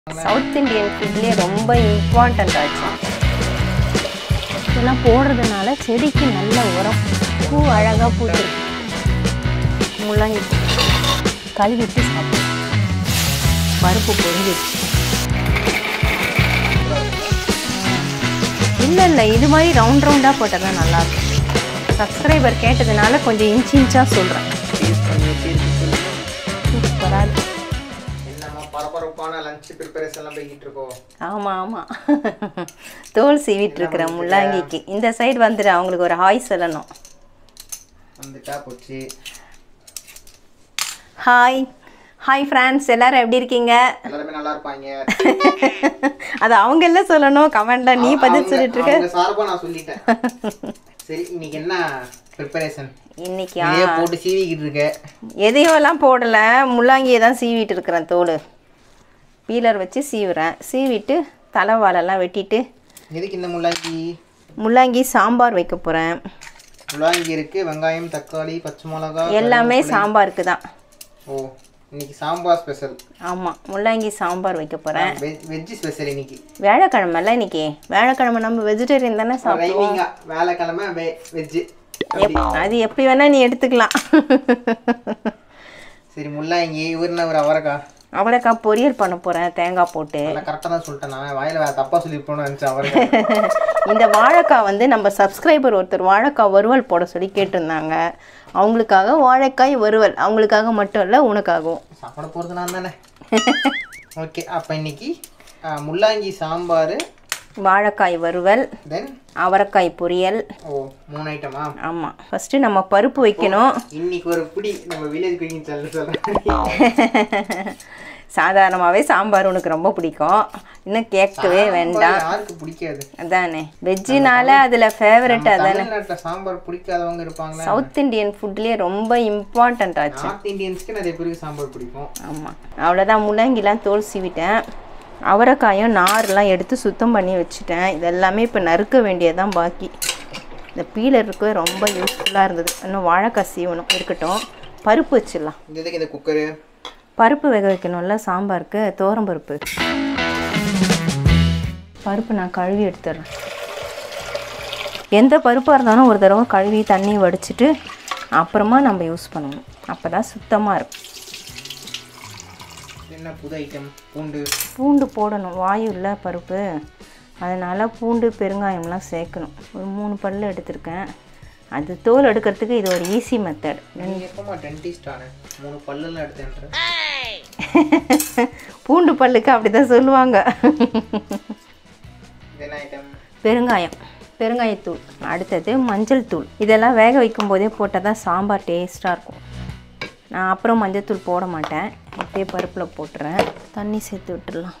South Indian ஃபுட்லேயே ரொம்ப important ஆச்சு இதெல்லாம் போடுறதுனால செடிக்கு நல்ல உரம் பூ அழகாக பூத்துருக்கு முள்ளங்கி கழுவிட்டு சாப்பிடும் பருப்பு பொரிஞ்சிருச்சு இல்லை இல்லை இது மாதிரி ரவுண்ட் ரவுண்டாக போட்டால் தான் நல்லாயிருக்கும் சப்ஸ்கிரைபர் கேட்டதுனால கொஞ்சம் இன்ச் இன்ச்சாக சொல்கிறேன் டேஸ்ட் பண்ணி எப்படி இருக்கு சொல்லுங்க சூப்பராக இருக்கு என்னம்மா பரபரப்பான லஞ்ச் ப்ரிப்பரேஷன்லாம் போய்கிட்டு இருக்கோம் ஆமாம் ஆமாம் தோல் சீவிட்டு இருக்கிறேன் முள்ளாங்கிக்கு இந்த சைடு வந்துடு அவங்களுக்கு ஒரு ஹாய் சொல்லணும் வந்துட்டா போச்சு ஹாய் ஹாய் ஃப்ரெண்ட்ஸ் எல்லாரும் எப்படி இருக்கீங்க எல்லாருமே நல்லா இருப்பாங்க அது அவங்க எல்லாம் சொல்லணும் கமெண்ட்ல நீ பதில் அவங்க- சொல்லிட்டு இருக்க அவங்க சார்பா நான் சொல்லிட்டேன் சரி இன்னைக்கு என்ன ப்ரிப்பரேஷன் இன்னைக்கு இதே போட்டு சீவிக்கிட்டு இருக்க எதையோலாம் போடலை முள்ளாங்கியை தான் சீவிட்டு இருக்கிறேன் தோல் பீலர் வச்சு சீவுறேன் சீவிட்டு தலைவாலெல்லாம் வெட்டிட்டு எதுக்கு இந்த முள்ளாங்கி முள்ளாங்கி சாம்பார் வைக்க போகிறேன் முள்ளாங்கி இருக்கு வெங்காயம் தக்காளி பச்சை மிளகா எல்லாமே சாம்பாருக்கு தான் ஓ இன்னைக்கு சாம்பார் ஸ்பெஷல் ஆமாம் முள்ளங்கி சாம்பார் வைக்க போகிறேன் வெஜ் ஸ்பெஷல் இன்னைக்கு வியாழக்கிழமைல இன்னைக்கு வியாழக்கிழமை நம்ம வெஜிடேரியன் தானே சாப்பிடுவோம் ரைமிங்கா வேலைக்கிழமை வெஜ் எப்- அது எப்படி வேணா நீ எடுத்துக்கலாம் சரி முள்ளாங்கி இவருன்னா ஒரு அவரக்கா அவளைக்கா பொரியல் பண்ண போகிறேன் தேங்காய் போட்டு நல்லா கரெக்டாக தான் சொல்லிட்டேன் நான் வாயில வேற தப்பா சொல்லிருப்போம்னு நினச்சேன் அவரக்கா இந்த வாழைக்காய் வந்து நம்ம சப்ஸ்கிரைபர் ஒருத்தர் வாழைக்காய் வறுவல் போட சொல்லி கேட்டிருந்தாங்க அவங்களுக்காக வாழைக்காய் வறுவல் அவங்களுக்காக மட்டும் இல்லை உனக்காகவும் சாப்பிட போகிறது நான் தானே ஓகே அப்போ இன்னைக்கு ஆ, முள்ளாங்கி சாம்பார் வாழைக்காய் வறுவல் தென் அவரைக்காய் பொரியல் ஓ மூணு ஐட்டமா ஆமாம் ஃபஸ்ட்டு நம்ம பருப்பு வைக்கணும் இன்னைக்கு ஒரு பிடி நம்ம வில்லேஜ் குக்கிங் சேனல் சொல்கிறேன் சாதாரணமாகவே சாம்பார் உனக்கு ரொம்ப பிடிக்கும் இன்னும் கேட்கவே வேண்டாம் யாருக்கு பிடிக்காது அதானே வெஜ்ஜினால அதில் ஃபேவரட் அதானே தமிழ்நாட்டில் சாம்பார் பிடிக்காதவங்க இருப்பாங்களா சவுத் இந்தியன் ஃபுட்லேயே ரொம்ப இம்பார்ட்டண்ட் ஆச்சு நார்த் இந்தியன்ஸ்க்கு நிறைய பேருக்கு சாம்பார் பிடிக்கும் ஆமாம் அவ்வளோதான் முள்ளங்கிலாம் தோல் சீவிட்டேன் அவரைக்காயும் நார்லாம் எடுத்து சுத்தம் பண்ணி வச்சுட்டேன் இதெல்லாமே இப்போ நறுக்க வேண்டியதுதான் பாக்கி இந்த பீலருக்கு ரொம்ப யூஸ்ஃபுல்லாக இருந்தது இன்னும் வாழைக்காய் சீவணும் இருக்கட்டும் பருப்பு வச்சிடலாம் இந்த இதுக்கு இந்த குக்கரு பருப்பு வேக வைக்கணும்ல சாம்பாருக்கு தோரம் பருப்பு பருப்பு நான் கழுவி எடுத்துடுறேன் எந்த பருப்பாக இருந்தாலும் ஒரு தடவை கழுவி தண்ணி வடிச்சிட்டு அப்புறமா நம்ம யூஸ் பண்ணணும் அப்போ தான் சுத்தமாக இருக்கும் என்ன புது ஐட்டம் பூண்டு பூண்டு போடணும் வாயு இல்லை பருப்பு அதனால் பூண்டு பெருங்காயம்லாம் சேர்க்கணும் ஒரு மூணு பல்லு எடுத்திருக்கேன் அது தோல் எடுக்கிறதுக்கு இது ஒரு ஈஸி மெத்தட் நீ எப்பமா டென்டிஸ்ட் ஆன மூணு பல்லெல்லாம் எடுத்தேன்ற பூண்டு பல்லுக்கு அப்படி தான் சொல்லுவாங்க இது என்ன ஐட்டம் பெருங்காயம் பெருங்காயத்தூள் அடுத்தது மஞ்சள் தூள் இதெல்லாம் வேக வைக்கும் போதே போட்டால் தான் சாம்பார் டேஸ்ட்டாக இருக்கும் நான் அப்புறம் மஞ்சள் தூள் போட மாட்டேன் இப்படியே பருப்பில் போட்டுறேன் தண்ணி சேர்த்து விட்டுடலாம்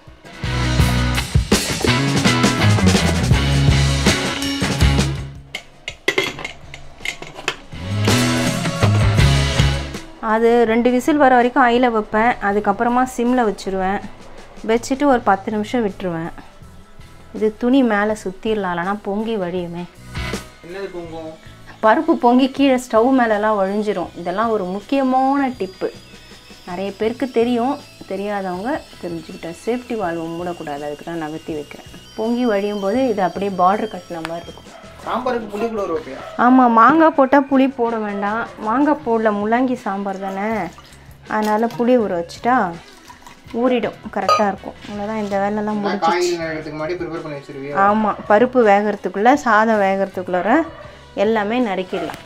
அது ரெண்டு விசில் வர வரைக்கும் ஐயில் வைப்பேன் அதுக்கப்புறமா சிம்மில் வச்சுருவேன் வச்சுட்டு ஒரு பத்து நிமிஷம் விட்டுருவேன் இது துணி மேலே சுற்றிடலாம் இல்லைனா பொங்கி வழியுமே என்னது பொங்கும் பருப்பு பொங்கி கீழே ஸ்டவ் மேலெலாம் வழிஞ்சிரும் இதெல்லாம் ஒரு முக்கியமான டிப்பு நிறைய பேருக்கு தெரியும் தெரியாதவங்க தெரிஞ்சுக்கிட்டேன் சேஃப்டி வால்வு மூடக்கூடாது அதுக்கு தான் நகர்த்தி வைக்கிறேன் பொங்கி வழியும் போது இது அப்படியே பார்டர் கட்டின மாதிரி இருக்கும் சாம்பாருக்கு புளி கூட ஒரு ஓகே ஆமாம் மாங்காய் போட்டால் புளி போட வேண்டாம் மாங்காய் போடல முள்ளங்கி சாம்பார் தானே அதனால் புளி ஊற வச்சுட்டா ஊறிடும் கரெக்டாக இருக்கும் அவ்வளோதான் இந்த வேலைலாம் முடிஞ்சு காய்கறி நேரத்துக்கு முன்னாடி ப்ரிப்பேர் பண்ணி வச்சிருவியா ஆமாம் பருப்பு வேகிறதுக்குள்ளே சாதம் வேகிறதுக்குள்ளார எல்லாமே நறுக்கிடலாம்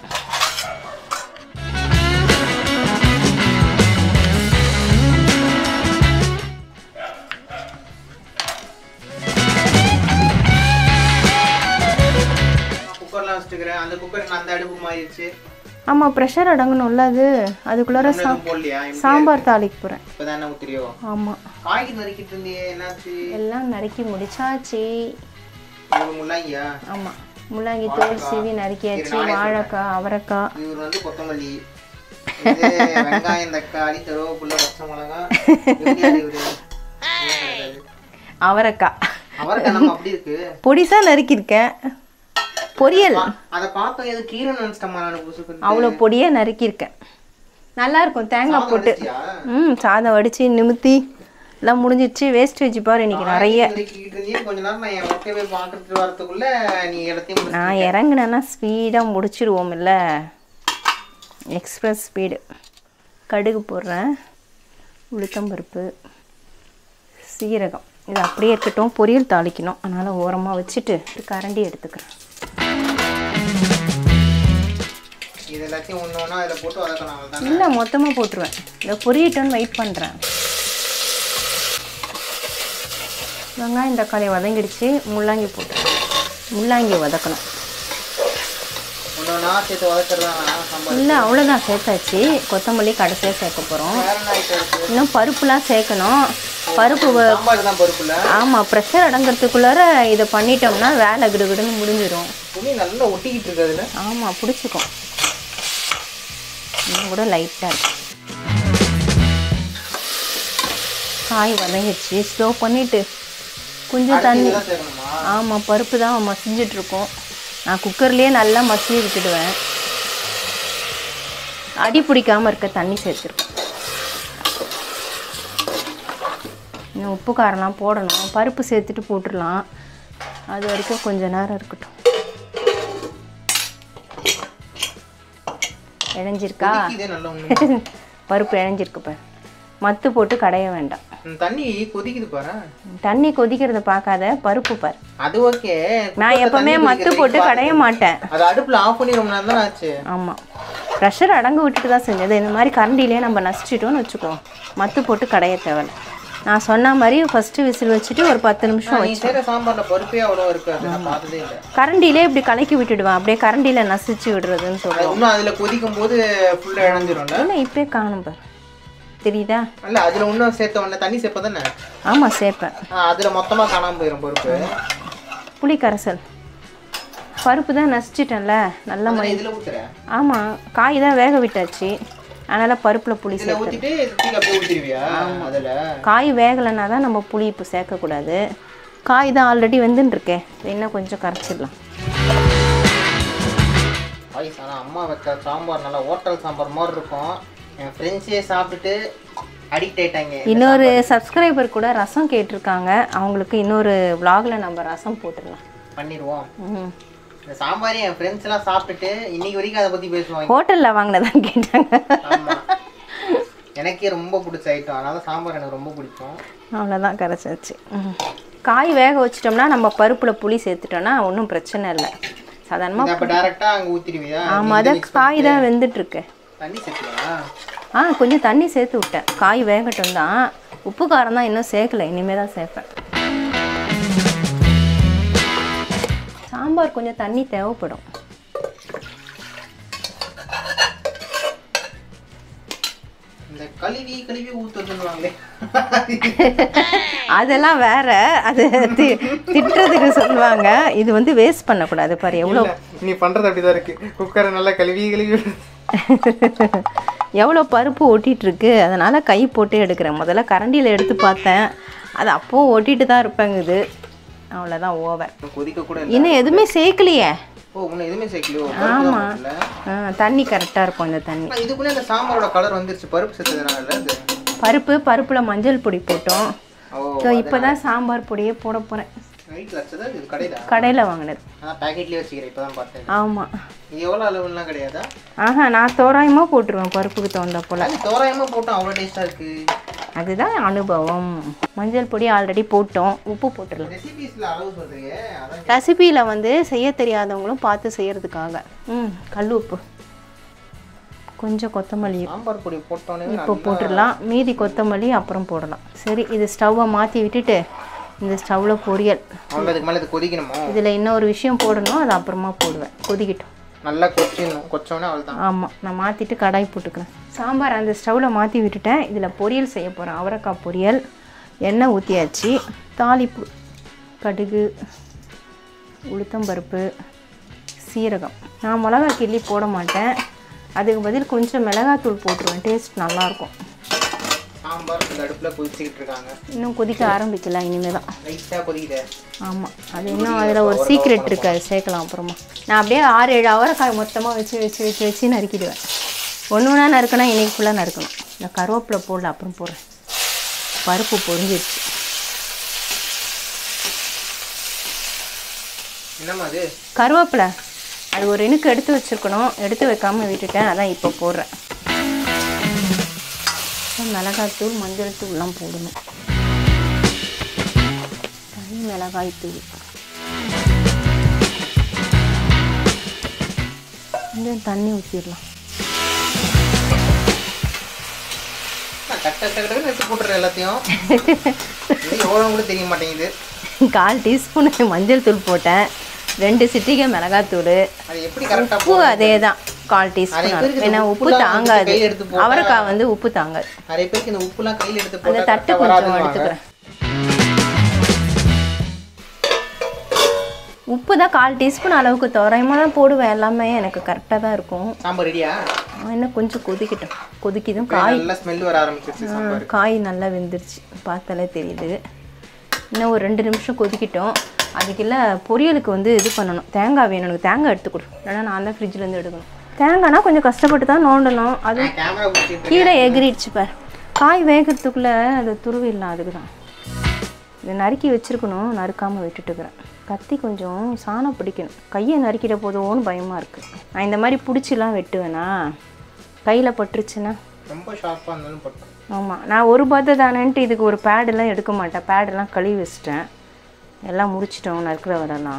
குக்கர்லாம் வச்சுக்கிறேன் அந்த குக்கர் அந்த அடுப்பு மாறிடுச்சு ஆமாம் ப்ரெஷர் அடங்கணும்ல அது அதுக்குள்ளார சா எதுவும் போடலையா சாம்பார் தாளிக்க போகிறேன் இப்போதான் என்ன ஊத்துறியோ ஆமாம் காய்கறி நறுக்கிட்டு இருந்தியே என்னாச்சு எல்லாம் நறுக்கி முடிச்சாச்சு இவரு முள்ளாங்கியா ஆமாம் முள்ளங்கி தோல் சீவி நறுக்கியாச்சு வாழைக்காய் அவரைக்காய் இவர் வந்து கொத்தமல்லி இது வெங்காயம் தக்காளி கருவேப்பிலை பச்சை மிளகா எப்படி அது இவரு? என்ன கிடையாது. அவரைக்காய் அவருக்கு நம்ம அப்படி இருக்கு பொடிசாக நறுக்கியிருக்கேன் பொரியல் அதை பார்த்தோம் எது கீரை நினைச்சிட்டமா நான் புதுசு அவ்வளோ பொடியாக நறுக்கியிருக்கேன் நல்லா இருக்கும் தேங்காய் போட்டு ம் சாதம் வடித்து நிமித்தி எல்லாம் முடிஞ்சிச்சு வேஸ்டேஜ் பாரு இன்னைக்கு நிறைய கிட்ட இருந்தே கொஞ்ச நேரம் நான் என் ஒர்க்கை போய் பார்த்துட்டு வரதுக்குள்ள நீ இடத்தையும் முடிச்சு- நான் இறங்குனேன்னா ஸ்பீடாக முடிச்சிடுவோம் இல்லை எக்ஸ்பிரஸ் ஸ்பீடு கடுகு போடுறேன் உளுத்தம்பருப்பு சீரகம் இது அப்படியே இருக்கட்டும் பொரியல் தாளிக்கணும் அதனால் ஓரமாக வச்சுட்டு ஒரு கரண்டி எடுத்துக்கிறேன் இது எல்லாத்தையும் ஒன்று ஒன்றா அதில் போட்டு வதக்கணும் அவ்வளோதான் இல்லை மொத்தமாக போட்டுருவேன் இந்த பொரியட்டோன்னு வெயிட் பண்ணுறேன் வெங்காயம் தக்காளி வதங்கிடுச்சு முள்ளாங்கி போட்டுருவேன் முள்ளாங்கி வதக்கணும் ஒன்று ஒன்றா சேர்த்து வதக்கிறதா சம்பாதி இல்லை அவ்வளோதான் சேர்த்தாச்சு கொத்தமல்லி கடைசியாக சேர்க்க போகிறோம் வேற என்ன ஐட்டம் இருக்கு இன்னும் பருப்புலாம் சேர்க்கணும் பருப்பு வ- சாம்பார் தான் பருப்புல ஆமாம் ப்ரெஷர் அடங்கிறதுக்குள்ளார இதை பண்ணிட்டோம்னா வேலை கிடுகிடுன்னு முடிஞ்சிடும் துணி நல்லா ஒட்டிக்கிட்டு இருக்கு அதில் ஆமாம் பிடிச்சிக்கும் இன்னும் கூட லைட்டாக இருக்கு காய் வதங்கிடுச்சு ஸ்லோ பண்ணிவிட்டு கொஞ்சம் தண்ணி இதெல்லாம் சேர்க்கணுமா ஆமாம் பருப்பு தான் மசிஞ்சிட்டு இருக்கோம் நான் குக்கர்லேயே நல்லா மசிய விட்டுடுவேன் அடி பிடிக்காம இருக்க தண்ணி சேர்த்துருக்கேன் இன்னும் உப்பு காரம்லாம் போடணும் பருப்பு சேர்த்துட்டு போட்டுடலாம் அது வரைக்கும் கொஞ்ச நேரம் இருக்கட்டும் இழைஞ்சிருக்கா இதே நல்லா ஒன்று பருப்பு இழைஞ்சிருக்கு பாரு மத்து போட்டு கடைய வேண்டாம் தண்ணி கொதிக்குது பாரு தண்ணி கொதிக்கிறத பார்க்காத பருப்பு பாரு அது ஓகே நான் எப்பவுமே மத்து போட்டு கடைய மாட்டேன் அது அடுப்புல ஆஃப் பண்ணி ரொம்ப நேரம் தான் ஆச்சு ஆமாம் ப்ரெஷர் அடங்க விட்டுட்டு தான் செஞ்சது இந்த மாதிரி கரண்டிலே நம்ம நசிச்சிட்டோம்னு வச்சுக்கோ மத்து போட்டு கடைய தேவையில்ல நான் சொன்ன மாதிரி ஃபஸ்ட்டு விசில் வச்சுட்டு ஒரு பத்து நிமிஷம் நீ செய்யற சாம்பார்ல பருப்பே அவ்வளோ இருக்காது நான் பார்த்ததே இல்லை கரண்டிலே இப்படி கலக்கி விட்டுடுவேன் அப்படியே கரண்டியில் நசிச்சு விடுறதுன்னு சொல்லுவோம் அது இன்னும் அதுல கொதிக்கும் போது ஃபுல்லா இழந்துரும்ல இல்லை இப்பயே காணும் பாரு தெரியுதா இல்ல அதுல இன்னும் சேர்த்த உடனே தண்ணி சேர்ப்ப தானே ஆமாம் சேர்ப்பேன் ஆ, அதுல மொத்தமா காணாம போயிடும் பருப்பு புளி கரைசல் பருப்பு தான் நசிச்சிட்டேன்ல நல்லா அதனால இதுல ஊத்துறேன் ஆமாம் காய் தான் வேக விட்டாச்சு அதனால் பருப்பில் புளி இதுல சேர்த்து ஊத்திட்டு தூக்கி அப்படியே ஊத்திடுவியா அதுல காய் வேகலைன்னா தான் நம்ம புளி இப்போ சேர்க்கக்கூடாது காய் தான் ஆல்ரெடி வெந்துன்னு இருக்கே இன்னும் கொஞ்சம் கரைச்சிடலாம் வாய்ஸ் ஆனா அம்மா வைக்க சாம்பார் நல்லா ஹோட்டல் சாம்பார் மாதிரி இருக்கும் என் ஃப்ரெண்ட்ஸே சாப்பிட்டுட்டு அடிக்ட் ஆயிட்டாங்க இன்னொரு சப்ஸ்கிரைபர் கூட ரசம் கேட்டிருக்காங்க அவங்களுக்கு இன்னொரு vlogல நம்ம ரசம் போட்டுடலாம் பண்ணிடுவோம் ம் இந்த சாம்பாரே என் ஃப்ரெண்ட்ஸ் எல்லாம் சாப்பிட்டுட்டு இன்னைக்கு வரைக்கும் அதை பத்தி பேசுவாங்க ஹோட்டலில் வாங்கினதான் கேட்டாங்க ஆமா எனக்கே ரொம்ப பிடிச்ச ஐட்டம் அதனால சாம்பார் எனக்கு ரொம்ப பிடிக்கும் அவ்வளோதான் கரைச்சாச்சு ம். காய் வேக வச்சிட்டோம்னா நம்ம பருப்பில் புளி சேர்த்துட்டோம்னா ஒன்றும் பிரச்சனை இல்லை சாதாரணமாக இதை அப்ப டைரக்டா அங்க ஊத்திடுவியா ஆமாம் அதான் காய் தான் வெந்துட்டுருக்கு தண்ணி சேர்த்தியா ஆ கொஞ்சம் தண்ணி சேர்த்து விட்டேன் காய் வேகட்டும் தான் உப்பு காரம் தான் இன்னும் சேர்க்கல இனிமேல் தான் சேர்ப்பேன் சாம்பார் கொஞ்சம் தண்ணி தேவைப்படும் இந்த கழுவி கழுவி ஊத்துவாங்களே அதெல்லாம் வேற அது தி திட்டுறதுக்கு சொல்லுவாங்க இது வந்து வேஸ்ட் பண்ணக்கூடாது பாரு எவ்வளோ நீ பண்றது அப்படிதான் இருக்கு குக்கரை நல்லா கழுவி கழுவி எவ்வளோ பருப்பு ஒட்டிட்டு இருக்கு அதனால கை போட்டு எடுக்கிறேன் முதல்ல கரண்டியில் எடுத்து பார்த்தேன் அது அப்போவும் ஒட்டிட்டு தான் இருப்பேங்க இது அவ்வளோதான் ஓவர் கொதிக்க கூட இல்லை இன்னும் எதுவுமே சேர்க்கலையே ஓ உன்னை எதுவுமே சேர்க்கலையோ பருப்பு தான் போட்டல. ஆ, தண்ணி கரெக்டாக இருக்கும் இந்த தண்ணி ஆனா, இதுக்குள்ளே இந்த சாம்பாரோட கலர் வந்துருச்சு பருப்பு சேர்த்ததுனால இது பருப்பு பருப்பில் மஞ்சள் பொடி போட்டோம் ஓ ஸோ இப்போ தான் சாம்பார் பொடியே போட போகிறேன் நைட்டில் வச்சதா இது கடையில கடையில் வாங்கினது அதான் பேக்கெட்லேயே வச்சுக்கிறேன் இப்போ தான் பார்த்தேன் ஆமாம் இது எவ்வளோ அளவுலாம் கிடையாதா ஆஹா நான் தோராயமாக போட்டுருவேன் பருப்புக்கு தகுந்த போல் அது தோராயமாக போட்டோம் அவ்வளோ டேஸ்ட்டாக இருக்கு அதுதான் அனுபவம் மஞ்சள் பொடி ஆல்ரெடி போட்டோம் உப்பு போட்டுடலாம் ரெசிபீஸில் அளவு சொல்றீங்க அதான் ரெசிபியில் வந்து செய்ய தெரியாதவங்களும் பார்த்து செய்யறதுக்காக ம் கல் உப்பு கொஞ்சம் கொத்தமல்லி சாம்பார் பொடி போட்டோன்னே இப்போ போட்டுடலாம் மீதி கொத்தமல்லி அப்புறம் போடலாம் சரி இது ஸ்டவ்வை மாற்றி விட்டுட்டு இந்த ஸ்டவ்வில் பொரியல் அவங்க அதுக்கு மேலே இது கொதிக்கணுமோ இதில் இன்னொரு விஷயம் போடணும் அது அப்புறமா போடுவேன் கொதிக்கட்டும் நல்லா கொச்சிடணும் கொச்சோன்னே அவள் தான் ஆமாம் நான் மாற்றிட்டு கடாய் போட்டுக்கிறேன் சாம்பார் அந்த ஸ்டவ்வில் மாற்றி விட்டுட்டேன் இதில் பொரியல் செய்ய போகிறேன் அவரைக்காய் பொரியல் எண்ணெய் ஊற்றியாச்சு தாளிப்பு கடுகு உளுத்தம்பருப்பு சீரகம் நான் மிளகா கிள்ளி போட மாட்டேன் அதுக்கு பதில் கொஞ்சம் மிளகாத்தூள் போட்டுருவேன் டேஸ்ட் நல்லாயிருக்கும் சாம்பார் இந்த அடுப்பில் கொதிச்சுக்கிட்டு இருக்காங்க இன்னும் கொதிக்க ஆரம்பிக்கல இனிமேல் தான் லைட்டாக கொதிக்குதே ஆமாம் அது இன்னும் அதில் ஒரு சீக்ரெட் இருக்குது அது சேர்க்கலாம் அப்புறமா நான் அப்படியே ஆறு ஏழு அவரைக்காய் மொத்தமாக வச்சு வச்சு வச்சு வச்சு நறுக்கிடுவேன் ஒன்று ஒன்றா நறுக்கணும் இன்னைக்கு ஃபுல்லாக நறுக்கணும் இந்த கருவேப்பிலை போடல அப்புறம் போடுறேன் பருப்பு பொரிஞ்சிருச்சு என்னம்மா அது கருவேப்பிலை அது ஒரு இனுக்கு எடுத்து வச்சுருக்கணும் எடுத்து வைக்காமல் விட்டுட்டேன் அதான் இப்போ போடுறேன் அப்புறம் மிளகாய்த்தூள் மஞ்சள் தூள்லாம் போடணும் தனி மிளகாய் தூள் கொஞ்சம் தண்ணி ஊற்றிடலாம் நான் கட்ட கட்ட கட்டன்னு எடுத்து போட்டுறேன் எல்லாத்தையும் இது எவ்வளோ கூட தெரிய மாட்டேங்குது கால் டீஸ்பூன் மஞ்சள் தூள் போட்டேன் ரெண்டு சிட்டிகை மிளகாத்தூள் அது எப்படி கரெக்டாக உப்பு அதே தான் கால் டீஸ்பூன் நிறைய பேருக்கு இந்த ஏன்னா உப்பு உப்புலாம் வந்து தாங்காது கையில எடுத்து போட்டா- அவரைக்காய் வந்து உப்பு தாங்காது நிறைய பேருக்கு இந்த உப்புலாம் கையில் எடுத்து அந்த போட்டா தட்டு கரெக்டாக கொஞ்சம் வராதுன்னு எடுத்துக்கிறேன் உப்பு தான் கால் டீஸ்பூன் அளவுக்கு தோராயமாக தான் போடுவேன் எல்லாமே எனக்கு கரெக்டாக தான் இருக்கும் சாம்பார் ரெடியா ஆனா, இன்னும் கொஞ்சம் கொதிக்கட்டும் கொதிக்கிதும் காய் நல்லா ஸ்மெல் வர ஆரம்பிச்சிருச்சு சாம்பார் காய் நல்லா வெந்துருச்சு பார்த்தாலே தெரியுது இன்னும் ஒரு ரெண்டு நிமிஷம் கொதிக்கிட்டோம் அதுக்குள்ள பொரியலுக்கு வந்து இது பண்ணணும் தேங்காய் வேணும் எனக்கு தேங்காய் எடுத்து கொடு இல்லைன்னா நான் தான் ஃப்ரிட்ஜ்லேருந்து எடுக்கணும் தேங்காய்னா கொஞ்சம் கஷ்டப்பட்டு தான் நோண்டணும் அது நான் கேமரா பிடிச்சிட்டு கீழே எகிரிடுச்சு பார் காய் வேகிறதுக்குள்ளே அது துருவிடலாம் அதுக்கு தான் இதை நறுக்கி வச்சிருக்கணும் நறுக்காமல் விட்டுட்டுக்கிறேன் கத்தி கொஞ்சம் சாணம் பிடிக்கணும் கையை நறுக்கிட போதோன்னு பயமாக இருக்குது நான் இந்த மாதிரி பிடிச்சிலாம் வெட்டுவேனா கையில் பட்டுருச்சுன்னா ரொம்ப ஷார்ப்பாக இருந்தாலும் பட்டும் ஆமாம் நான் ஒரு பத்து தானேன்ட்டு இதுக்கு ஒரு பேடெல்லாம் எடுக்க மாட்டேன் பேடெல்லாம் கழுவி வச்சிட்டேன் எல்லாம் முடிச்சிட்டோம் நறுக்கிற வரலாம்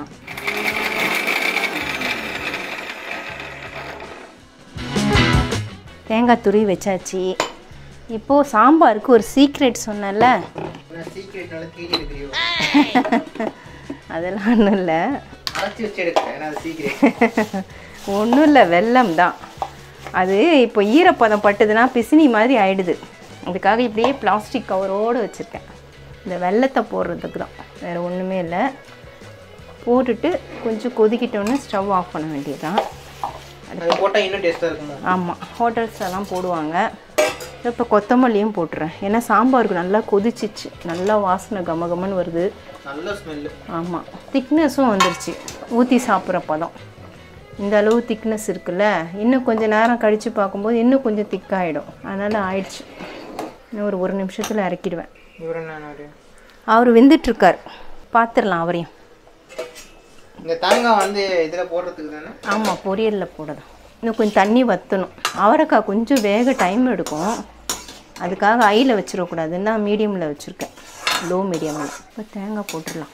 தேங்காய் துருவி வச்சாச்சு இப்போது சாம்பாருக்கு ஒரு சீக்ரெட் சொன்னேன்ல நான் சீக்கிரம் நல்லா தேடி எடுக்கிறியோ அதெல்லாம் ஒன்றும் இல்லை அரைச்சி வச்சு எடுக்கிறேன் ஏன்னா அது சீக்கிரம் ஒன்றும் இல்லை வெல்லம் தான் அது இப்போ ஈரப்பதம் பட்டுதுன்னா பிசினி மாதிரி ஆயிடுது அதுக்காக இப்படியே பிளாஸ்டிக் கவரோடு வச்சுருக்கேன் இந்த வெல்லத்தை போடுறதுக்கு தான் வேறு ஒன்றுமே இல்லை போட்டுட்டு கொஞ்சம் கொதிக்கிட்டோன்னே ஸ்டவ் ஆஃப் பண்ண வேண்டியதுதான் அது போட்டால் இன்னும் டேஸ்ட்டாக இருக்குமோ ஆமாம் ஹோட்டல்ஸ் எல்லாம் போடுவாங்க இப்போ கொத்தமல்லியும் போட்டுறேன் ஏன்னா சாம்பாருக்கு நல்லா கொதிச்சிச்சு நல்லா வாசனை கமகமன்னு வருது நல்ல ஸ்மெல்லு ஆமாம் திக்னஸும் வந்துருச்சு ஊற்றி சாப்பிட்ற பதம் இந்த அளவு திக்னஸ் இருக்குல்ல இன்னும் கொஞ்சம் நேரம் கழித்து பார்க்கும்போது இன்னும் கொஞ்சம் திக்காயிடும் அதனால் ஆயிடுச்சு இன்னும் ஒரு ஒரு நிமிஷத்தில் இறக்கிடுவேன் இவர் என்ன அவர் வெந்துட்டுருக்கார் பார்த்துடலாம் அவரையும் இந்த தேங்காய் வந்து இதில் போடுறதுக்கு தானே ஆமாம் பொரியலில் போடலாம் இன்னும் கொஞ்சம் தண்ணி வற்றணும் அவரைக்காய் கொஞ்சம் வேக டைம் எடுக்கும் அதுக்காக ஐயில் வச்சிடக்கூடாதுன்னு தான் மீடியமில் வச்சுருக்கேன் லோ மீடியமில் இப்போ தேங்காய் போட்டுடலாம்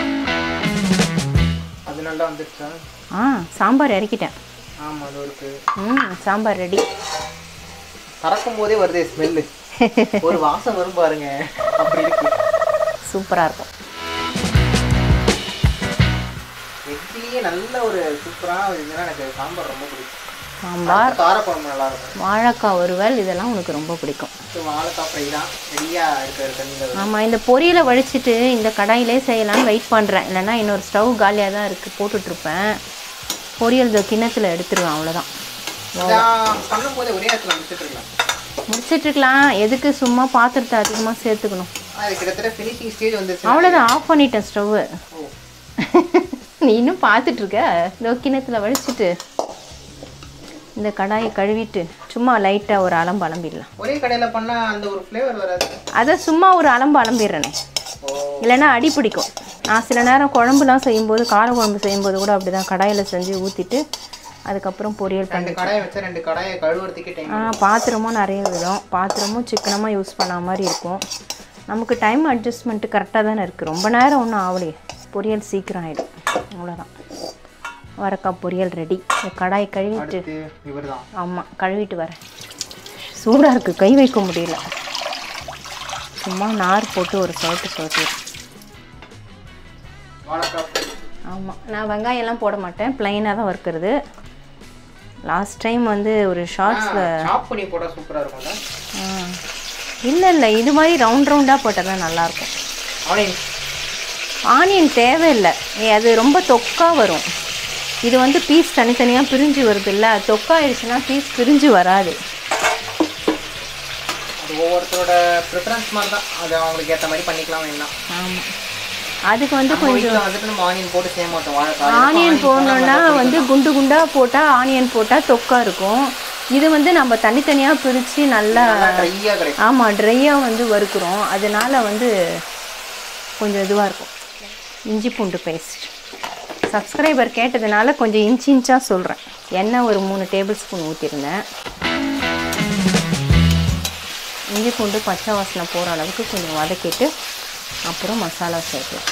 அது நல்லா வந்துருச்சா ஆ சாம்பார் இறக்கிட்டேன் ஆமாம் அது இருக்கு ம் சாம்பார் ரெடி கறக்கும் போதே வருதே ஸ்மெல்லு ஒரு வாசம் வரும் பாருங்க அப்படி இருக்கு சூப்பராக இருக்கும் வெஜ்ஜிலேயே நல்ல ஒரு சூப்பரான ஒரு இதுனா எனக்கு சாம்பார் ரொம்ப பிடிக்கும் சாம்பார் காரக்குழம்பு நல்லா இருக்கும் வாழைக்காய் வறுவல் இதெல்லாம் உனக்கு ரொம்ப பிடிக்கும் ஸோ வாழைக்காய் ஃப்ரை தான் ரெடியாக இருக்கிற தண்ணியில் ஆமாம் இந்த பொரியலை வடிச்சிட்டு இந்த கடாயிலே செய்யலாம்னு வெயிட் பண்ணுறேன் இல்லைன்னா இன்னொரு ஸ்டவ் காலியாக தான் இருக்குது போட்டுட்ருப்பேன் பொரியல் இந்த கிண்ணத்தில் எடுத்துருவேன் அவ்வளோதான் நான் பண்ணும்போது ஒரே இடத்துல முடிச்சுட்டு இருக்கலாம் முடிச்சிட்ருக்கலாம் எதுக்கு சும்மா பாத்திரத்தை அதிகமாக சேர்த்துக்கணும் அது கிட்டத்தட்ட ஃபினிஷிங் ஸ்டேஜ் வந்துருச்சு அவ்வளோதான் ஆஃப் பண்ணிட்டேன் ஸ்டவ்வு ஓ நீ இன்னும் பார்த்துட்ருக்க இந்த கிண்ணத்தில் வடிச்சிட்டு இந்த கடாயை கழுவிட்டு சும்மா லைட்டாக ஒரு அலம்பு அலம்பிடலாம் ஒரே கடையில் பண்ணால் அந்த ஒரு ஃப்ளேவர் வராது அதை சும்மா ஒரு அலம்பு அலம்பிடுறேனே ஓ இல்லைன்னா அடி பிடிக்கும் நான் சில நேரம் குழம்புலாம் செய்யும்போது கார குழம்பு செய்யும்போது கூட அப்படி தான் கடாயில் செஞ்சு ஊற்றிட்டு அதுக்கப்புறம் பொரியல் பண்ணி ரெண்டு கடாயை வச்சா ரெண்டு கடாயை கழுவுறதுக்கே டைம் ஆ பாத்திரமும் நிறைய விடும் பாத்திரமும் சிக்கனமாக யூஸ் பண்ண மாதிரி இருக்கும் நமக்கு டைம் அட்ஜஸ்ட்மெண்ட்டு கரெக்டாக தானே இருக்குது ரொம்ப நேரம் ஒன்றும் ஆகலையே பொரியல் சீக்கிரம் ஆகிடும் அவ்வளோதான் வரக்காய் பொரியல் ரெடி கடாயை கழுவிட்டு அடுத்து இவர் தான் ஆமாம் கழுவிட்டு வரேன் சூடாக இருக்குது கை வைக்க முடியல சும்மா நார் போட்டு ஒரு சவுட்டு சவுட்டு வாழைக்காய் ஃப்ரை ஆமாம் நான் வெங்காயம் எல்லாம் போட மாட்டேன் ப்ளைனாக தான் வறுக்கிறது லாஸ்ட் டைம் வந்து ஒரு ஷார்ட்ஸில் சாப் பண்ணி போட்டால் சூப்பராக இருக்கும்ல இல்லை இல்லை இது மாதிரி ரவுண்ட் ரவுண்டாக போட்டால் தான் நல்லாயிருக்கும் ஆனியன் ஆனியன் தேவையில்லை ஏ, அது ரொம்ப தொக்கா வரும் இது வந்து பீஸ் தனித்தனியாக பிரிஞ்சு வருது இல்லை தொக்காயிடுச்சுன்னா பீஸ் பிரிஞ்சு வராது அது ஒவ்வொருத்தரோட ப்ரிஃபரன்ஸ் மாதிரி தான் அது அவங்களுக்கு ஏற்ற மாதிரி பண்ணிக்கலாம் வேணாம் ஆமாம் அதுக்கு வந்து நம்ம வீட்டில் வந்துட்டு நம்ம ஆனியன் போட்டு செய்ய மாட்டோம் வாழைக்காய் ஆனியன் போடணுன்னா வந்து குண்டு குண்டாக போட்டால் ஆனியன் போட்டால் தொக்கா இருக்கும் இது வந்து நம்ம தனித்தனியாக பிரித்து நல்லா நல்லா ட்ரையாக கிடைக்கும் ஆமாம் ட்ரையாக வந்து வறுக்கிறோம் அதனால வந்து கொஞ்சம் இதுவாக இருக்கும் இஞ்சி பூண்டு பேஸ்ட் சப்ஸ்கிரைபர் கேட்டதுனால கொஞ்சம் இன்ச் இன்ச்சாக சொல்கிறேன் எண்ணெய் ஒரு மூணு டேபிள் ஸ்பூன் ஊற்றிருந்தேன் இஞ்சி பூண்டு பச்சை வாசனை போகிற அளவுக்கு கொஞ்சம் வதக்கிட்டு அப்புறம் மசாலா சேர்க்கலாம்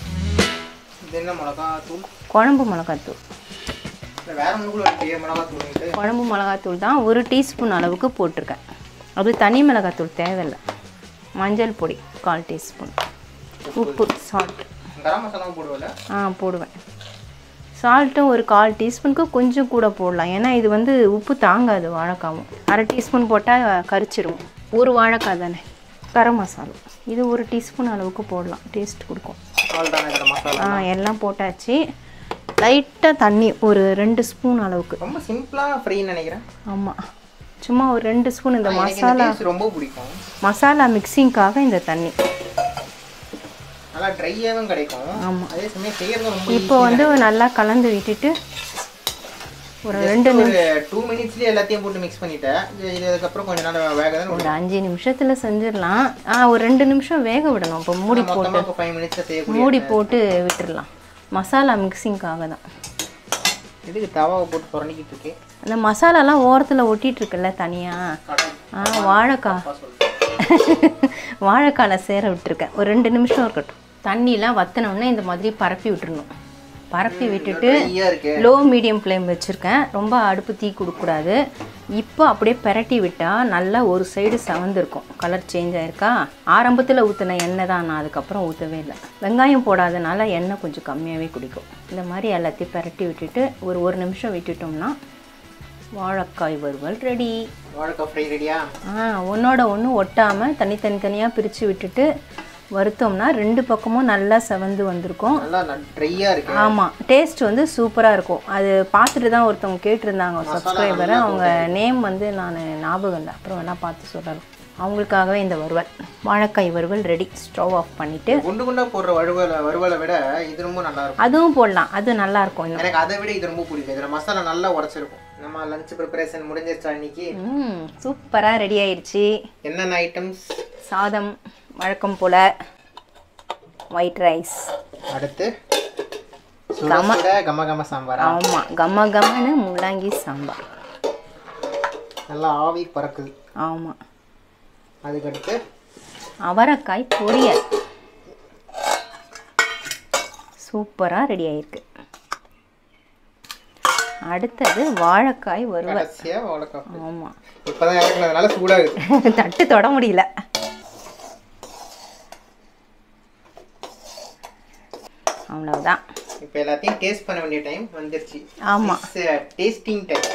இது என்ன மிளகா தூள் குழம்பு மிளகாத்தூள் இல்லை வேற ஒன்று கூட இருக்கு மிளகா தூள்ட்டு குழம்பு மிளகாத்தூள் தான் ஒரு டீஸ்பூன் அளவுக்கு போட்டிருக்கேன் அது தனி மிளகாத்தூள் தேவையில்லை மஞ்சள் பொடி கால் டீஸ்பூன் உப்பு சால்ட் கரம் மசாலாவும் போடுவல ஆ போடுவேன் சால்ட்டும் ஒரு கால் டீஸ்பூனுக்கு கொஞ்சம் கூட போடலாம் ஏன்னா இது வந்து உப்பு தாங்காது வாழைக்காவும் அரை டீஸ்பூன் போட்டால் கரிச்சிடும் ஒரு வாழைக்காய் தானே கரம் மசாலா இது ஒரு டீஸ்பூன் அளவுக்கு போடலாம் டேஸ்ட் கொடுக்கும் அவ்வளோதானே இதில் மசாலா ஆ எல்லாம் போட்டாச்சு லைட்டாக தண்ணி ஒரு ரெண்டு ஸ்பூன் அளவுக்கு ரொம்ப சிம்பிளாக ஃப்ரீன்னு நினைக்கிறேன் ஆமாம் சும்மா ஒரு ரெண்டு ஸ்பூன் இந்த எனக்கு இந்த மசாலா டேஸ்ட் ரொம்ப பிடிக்கும் மசாலா மிக்சிங்காக இந்த தண்ணி நல்லா ட்ரையாகவும் கிடைக்கும் ஆமா. அதே சமயம் செய்யறது ரொம்ப இப்போ வந்து நல்லா கலந்து விட்டுட்டு ஒரு ரெண்டு easy. ஒரு டூ மினிட்ஸ்லேயே எல்லாத்தையும் போட்டு மிக்ஸ் பண்ணிட்டேன் இது இது அதுக்கப்புறம் கொஞ்ச நேரம் வேக தான் ஒரு அஞ்சு நிமிஷத்தில் செஞ்சிடலாம் ஆ ஒரு ரெண்டு நிமிஷம் வேக விடணும் இப்போ மூடி போட்டு மொத்தமாக இப்போ ஃபைவ் மினிட்ஸில் செய்யக்கூடிய மூடி போட்டு விட்டுடலாம் மசாலா மிக்சிங்காக தான் இதுக்கு தவாவை போட்டு புரண்டிக்கிட்டு இருக்கேன் அந்த மசாலாலாம் ஓரத்தில் ஒட்டிட்டு இருக்குல்ல தனியாக ஆ வாழைக்காய் அப்பா சொல்லுங்கள் வாழைக்கால சேர விட்டுருக்கேன் ஒரு ரெண்டு நிமிஷம் இருக்கட்டும் தண்ணிலாம் வத்தினோடனே இந்த மாதிரி பரப்பி விட்டுறணும் பரப்பி விட்டுட்டு ட்ரையாக இருக்கு லோ மீடியம் ஃப்ளேம் வச்சுருக்கேன் ரொம்ப அடுப்பு தீ கொடுக்கக்கூடாது இப்போ அப்படியே பெரட்டி விட்டால் நல்லா ஒரு சைடு செவந்திருக்கும் கலர் சேஞ்ச் ஆயிருக்கா ஆரம்பத்தில் ஊற்றின எண்ணெய் தான் நான் அதுக்கப்புறம் ஊற்றவே இல்லை வெங்காயம் போடாதனால எண்ணெய் கொஞ்சம் கம்மியாகவே குடிக்கும் இந்த மாதிரி எல்லாத்தையும் பெரட்டி விட்டுட்டு ஒரு ஒரு நிமிஷம் விட்டுட்டோம்னா வாழைக்காய் வறுவல் ரெடி வாழைக்காய் ஃப்ரை ரெடியா ஆ ஒன்றோட ஒன்று ஒட்டாமல் தனித்தனி தனியாக பிரித்து விட்டுட்டு வறுத்தோம்னா ரெண்டு பக்கமும் நல்லா செவந்து வந்திருக்கும் நல்லா ட்ரையாக இருக்கு ஆமாம் டேஸ்ட் வந்து சூப்பராக இருக்கும் அது பார்த்துட்டு தான் ஒருத்தவங்க கேட்டிருந்தாங்க ஒரு சப்ஸ்கிரைபரை அவங்க நேம் வந்து நான் ஞாபகம் இல்லை அப்புறம் வேணால் பார்த்து சொல்லலாம் அவங்களுக்காகவே இந்த வறுவல் வாழைக்காய் வறுவல் ரெடி ஸ்டவ் ஆஃப் பண்ணிவிட்டு குண்டு குண்டா போடுற வறுவலை வறுவலை விட இது ரொம்ப நல்லா இருக்கும் அதுவும் போடலாம் அது நல்லா இருக்கும் இன்னும் எனக்கு அதை விட இது ரொம்ப பிடிக்கும் இதில் மசாலா நல்லா உடச்சிருக்கும் நம்ம லஞ்ச் ப்ரிப்பரேஷன் முடிஞ்சிருச்சா இன்னைக்கு ம் சூப்பராக ரெடி ஆயிடுச்சு என்னென்ன ஐட்டம்ஸ் சாதம் வழக்கம் போல் ஒயிட் ரைஸ் அடுத்து சுட சுட கம கம சாம்பாரா ஆமாம் கம்ம கம்மன்னு முள்ளங்கி சாம்பார் நல்லா ஆவி பறக்குது ஆமாம் அதுக்கடுத்து அவரைக்காய் பொரியல் சூப்பராக ரெடி ஆயிருக்கு அடுத்தது வாழைக்காய் வறுவல் கடைசியா வாழைக்காய் ஆமாம் இப்போதான் இறக்குனதுனால சூடாகுது தட்டு தொட முடியல அவ்வளவுதான் இப்போ எல்லாத்தையும் டேஸ்ட் பண்ண வேண்டிய டைம் வந்துருச்சு ஆமா. டேஸ்டிங் டைம்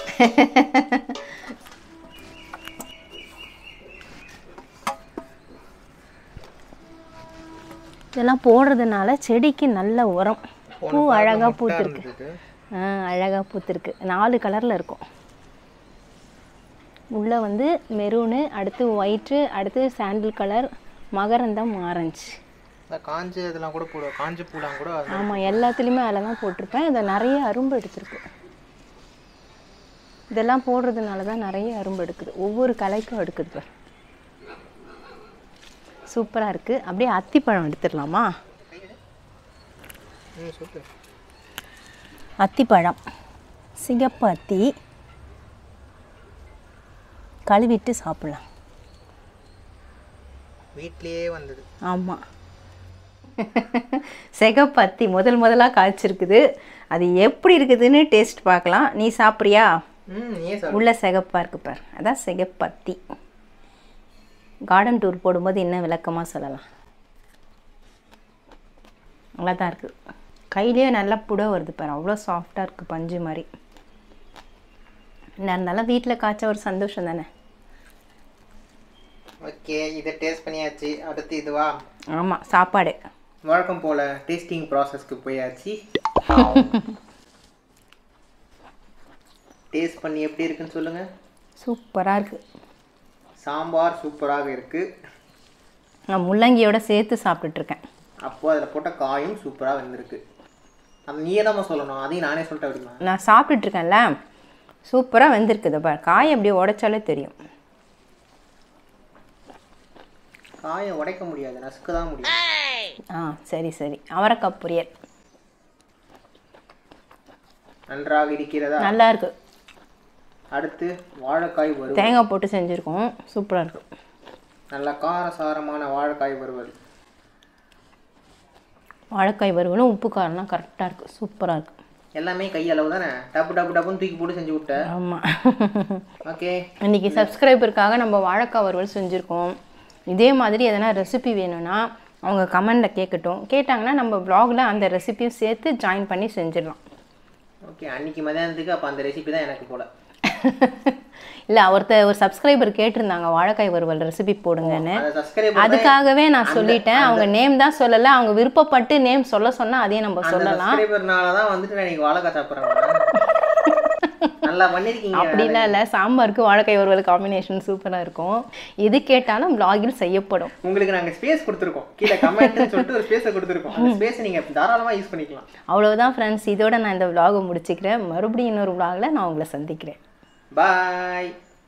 இதெல்லாம் போடுறதுனால செடிக்கு நல்ல உரம் பூ அழகாக பூத்திருக்கு ஆ அழகாக பூத்திருக்கு நாலு கலரில் இருக்கும் உள்ளே வந்து மெரூனு அடுத்து ஒயிட்டு அடுத்து சாண்டில் கலர் மகரந்தம் ஆரஞ்சு இந்த காஞ்ச இதெல்லாம் கூட போடுவோம் காஞ்ச பூலாம் கூட அது- ஆமாம் எல்லாத்துலேயுமே அதில் தான் போட்டிருப்பேன் இதை நிறைய அரும்பு எடுத்திருக்கு இதெல்லாம் போடுறதுனால தான் நிறைய அரும்பு எடுக்குது ஒவ்வொரு கலைக்கும் எடுக்குது பாரு சூப்பராக இருக்குது அப்படியே அத்திப்பழம் எடுத்துடலாமா ம் சூப்பர் அத்திப்பழம் சிகப்பு அத்தி கழுவிட்டு சாப்பிடலாம் வீட்லயே வந்தது ஆமாம் சிகப்பு அத்தி முதல் முதலாக காய்ச்சிருக்குது அது எப்படி இருக்குதுன்னு டேஸ்ட் பார்க்கலாம் நீ சாப்பிட்றியா ம் ஏன் சார் உள்ள சிகப்பாக இருக்கு பார் அதான் சிகப்பு அத்தி கார்டன் டூர் போடும்போது இன்னும் விளக்கமாக சொல்லலாம் நல்லா தான் இருக்குது கையிலேயே நல்லா புட வருது பாரு அவ்வளோ சாஃப்டாக இருக்குது பஞ்சு மாதிரி என்ன இருந்தாலும் வீட்டில் காய்ச்ச ஒரு சந்தோஷம் தானே ஓகே இதை டேஸ்ட் பண்ணியாச்சு அடுத்து இதுவா ஆமாம் சாப்பாடு வழக்கம் போல டேஸ்டிங் ப்ராசஸ்க்கு போயாச்சு டேஸ்ட் பண்ணி எப்படி இருக்குன்னு சொல்லுங்க சூப்பராக இருக்குது சாம்பார் சூப்பராக இருக்கு நான் முள்ளங்கியோட சேர்த்து சாப்பிட்டுட்ருக்கேன் அப்போ அதில் போட்ட காயும் சூப்பராக வந்திருக்கு அது நீயே தான் சொல்லணும் அதையும் நானே சொல்லிட்டேன் அப்படிமா நான் சாப்பிட்டுட்ருக்கேன்ல சூப்பராக வெந்திருக்குது பாரு காய் அப்படியே உடைச்சாலே தெரியும் காயை உடைக்க முடியாது நசுக்க தான் முடியும் ஆ சரி சரி அவரைக்காய் பொரியல் நன்றாக இருக்கிறதா நல்லா இருக்கு அடுத்து வாழைக்காய் வறுவல் தேங்காய் போட்டு செஞ்சுருக்கோம் சூப்பராக இருக்கு நல்ல காரசாரமான வாழைக்காய் வறுவல் வாழைக்காய் வறுவலும் உப்பு காரம்லாம் கரெக்டாக இருக்குது சூப்பராக இருக்கு எல்லாமே கையளவு தானே டப்பு டப்பு டப்புன்னு தூக்கி போட்டு செஞ்சு விட்ட ஆமாம் ஓகே இன்னைக்கு சப்ஸ்கிரைபருக்காக நம்ம வாழைக்காய் வறுவல் செஞ்சுருக்கோம் இதே மாதிரி எதனா ரெசிபி வேணும்னா அவங்க கமெண்டில் கேட்கட்டும் கேட்டாங்கன்னா நம்ம வ்ளாகில் அந்த ரெசிபியும் சேர்த்து ஜாயின் பண்ணி செஞ்சிடலாம் ஓகே அன்னைக்கு மதியானத்துக்கு அப்போ அந்த ரெசிபி தான் எனக்கு போல இல்லை ஒருத்தர் ஒரு சப்ஸ்கிரைபர் கேட்டிருந்தாங்க வாழைக்காய் வறுவல் ரெசிபி போடுங்கன்னு அந்த சப்ஸ்கிரைபர் அதுக்காகவே நான் சொல்லிட்டேன் அவங்க நேம் தான் சொல்லலை அவங்க விருப்பப்பட்டு நேம் சொல்ல சொன்னால் அதையும் நம்ம அந்த சொல்லலாம் சப்ஸ்கிரைபர்னால தான் வந்துட்டு நான் இன்னைக்கு வாழைக்காய் சாப்பிட்றேன் நல்லா பண்ணிருக்கீங்க அப்படிலாம் இல்லை சாம்பாருக்கு வாழைக்காய் வறுவல் காம்பினேஷன் சூப்பராக இருக்கும் எது கேட்டாலும் vlogல் செய்யப்படும் உங்களுக்கு நாங்க ஸ்பேஸ் கொடுத்துருக்கோம் கீழே கமெண்ட்னு சொல்லிட்டு ஒரு ஸ்பேஸை கொடுத்துருக்கோம் அந்த ஸ்பேஸை நீங்க தாராளமா யூஸ் பண்ணிக்கலாம் அவ்வளவுதான் ஃப்ரெண்ட்ஸ் இதோட நான் இந்த vlog முடிச்சுக்கிறேன் மறுபடியும் இன்னொரு vlogல நான் உங்களை சந்திக்கிறேன் பாய்